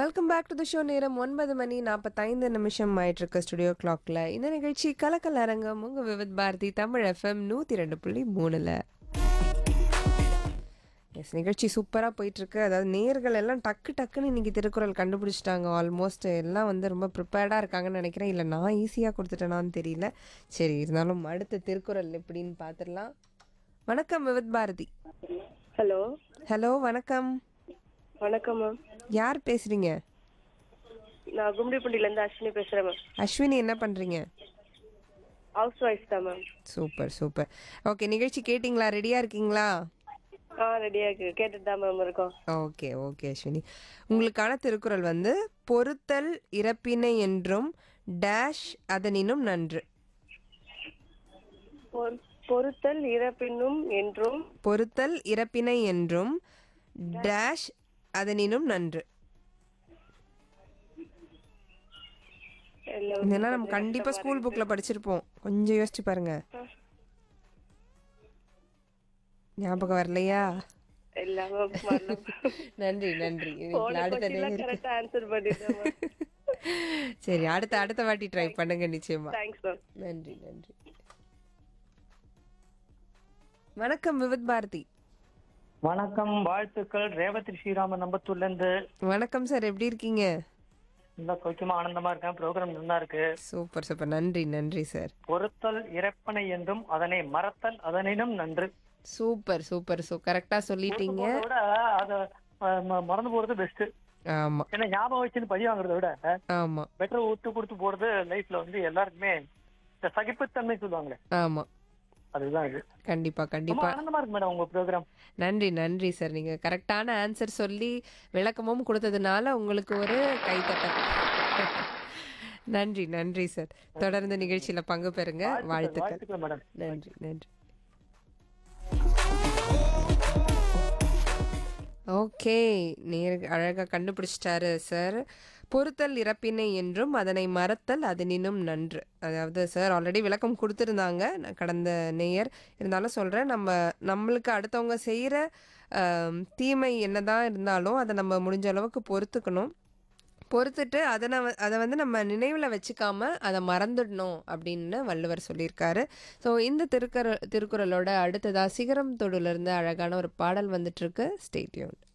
welcome back to the show நேரம் ஒன்பது மணி நாற்பத்தைந்து நிமிஷம் ஆயிட்டு இருக்கு ஸ்டுடியோ கிளாக்ல இந்த நிகழ்ச்சி கலக்கல் அரங்கம் உங்க விவித் பாரதி தமிழ் எஃப்எம் நூற்றி ரெண்டு புள்ளி மூணுல எஸ் நிகழ்ச்சி சூப்பராக போயிட்டுருக்கு அதாவது நேர்கள் எல்லாம் டக்கு டக்குன்னு இன்னைக்கு திருக்குறள் கண்டுபிடிச்சிட்டாங்க ஆல்மோஸ்ட் எல்லாம் வந்து ரொம்ப ப்ரிப்பேர்டாக இருக்காங்கன்னு நினைக்கிறேன் இல்லை நான் ஈஸியாக கொடுத்துட்டேனான்னு தெரியல சரி இருந்தாலும் அடுத்த திருக்குறள் எப்படின்னு பார்த்துடலாம் வணக்கம் விவித் பாரதி ஹலோ ஹலோ வணக்கம் வணக்கம் மேம் யார் பேசுகிறீங்க நான் கும்டிப்பட்டியிலேருந்து அஸ்வினி பேசுகிறேன் மேம் அஸ்வினி என்ன பண்ணுறீங்க ஹவுஸ் ஒய்ஃப் தான் மேம் சூப்பர் சூப்பர் ஓகே நிகழ்ச்சி கேட்டிங்களா ரெடியாக இருக்கீங்களா ஆ ரெடியாக இருக்கு கேட்டுட்டு தான் மேம் இருக்கோம் ஓகே ஓகே அஸ்வினி உங்களுக்கான திருக்குறள் வந்து பொறுத்தல் இறப்பினை என்றும் டேஷ் அதனினும் நன்று பொ- பொறுத்தல் இறப்பினும் என்றும் பொறுத்தல் இறப்பினை என்றும் டேஷ் அதனினும் நன்று எல்லாம் இதெல்லாம் நம்ம கண்டிப்பாக ஸ்கூல் புக்கில் படிச்சிருப்போம் கொஞ்சம் யோசிச்சு பாருங்க ஞாபகம் வரலையா எல்லாமே வரல நன்றி நன்றி இதுக்கு போன அடுத்த கொஸ்டின்லாம் நேயருக்கு கரெக்டாக ஆன்சர் பண்ணிட்டேன் மேம் சரி அடுத்த அடுத்த வாட்டி ட்ரை பண்ணுங்க நிச்சயமா தேங்க்ஸ் மேம் நன்றி நன்றி வணக்கம் விவித் பாரதி வணக்கம் வாழ்த்துக்கள் ரேவதி ஸ்ரீராமன் நம்பத்தூர்ல இருந்து வணக்கம் சார் எப்படி இருக்கீங்க நல்லா சௌக்கியமா ஆனந்தமா இருக்கேன் ப்ரோக்ராம் நல்லா இருக்கு சூப்பர் சூப்பர் நன்றி நன்றி சார் பொறுத்தல் இறப்பனை என்றும் அதனை மறத்தல் அதனினும் நன்று சூப்பர் சூப்பர் சூ கரெக்டா சொல்லிட்டீங்க போறதை விட அத அஹ், ம- மறந்து போறது பெஸ்ட் ஆமா ஏன்னா ஞாபகம் வச்சுன்னு பழி வாங்குறத விட ஆமா பெட்டர் விட்டு கொடுத்து போறது லைஃப்ல வந்து எல்லாருக்குமே இந்த சகிப்புத்தன்மை சொல்லுவாங்களே ஆமா அதுதான் இது கண்டிப்பா ரொம்ப கண்டிப்பா ஆனந்தமா இருக்கு மேடம் உங்க ப்ரோக்ராம் நன்றி நன்றி சார் நீங்க கரெக்டான ஆன்சர் சொல்லி விளக்கமும் கொடுத்ததுனால உங்களுக்கு ஒரு கைத்தட்டல் நன்றி நன்றி சார் தொடர்ந்து நிகழ்ச்சியில பங்கு பெறுங்க வாழ்த்துக்கள் வாழ்த்துக்கள் மேடம் நன்றி நன்றி ஓகே நேர் அழகாக கண்டுபிடிச்சிட்டாரு சார் பொறுத்தல் இறப்பினை என்றும் அதனை மறத்தல் அதனினும் நன்று அதாவது சார் ஆல்ரெடி விளக்கம் கொடுத்துருந்தாங்க நான் கடந்த நேயர் இருந்தாலும் சொல்கிறேன் நம்ம நம்மளுக்கு அடுத்தவங்க செய்கிற தீமை என்னதான் இருந்தாலும் அதை நம்ம முடிஞ்ச அளவுக்கு பொறுத்துக்கணும் பொறுத்துட்டு அதனை வ- அதை வந்து நம்ம நினைவில் வச்சுக்காம அதை மறந்துடணும் அப்படின்னு வள்ளுவர் சொல்லியிருக்காரு ஸோ இந்த திருக்குறள் திருக்குறளோட அடுத்ததா சிகரம் தொடுலேருந்து அழகான ஒரு பாடல் வந்துட்டு இருக்கு ஸ்டேட்யூன்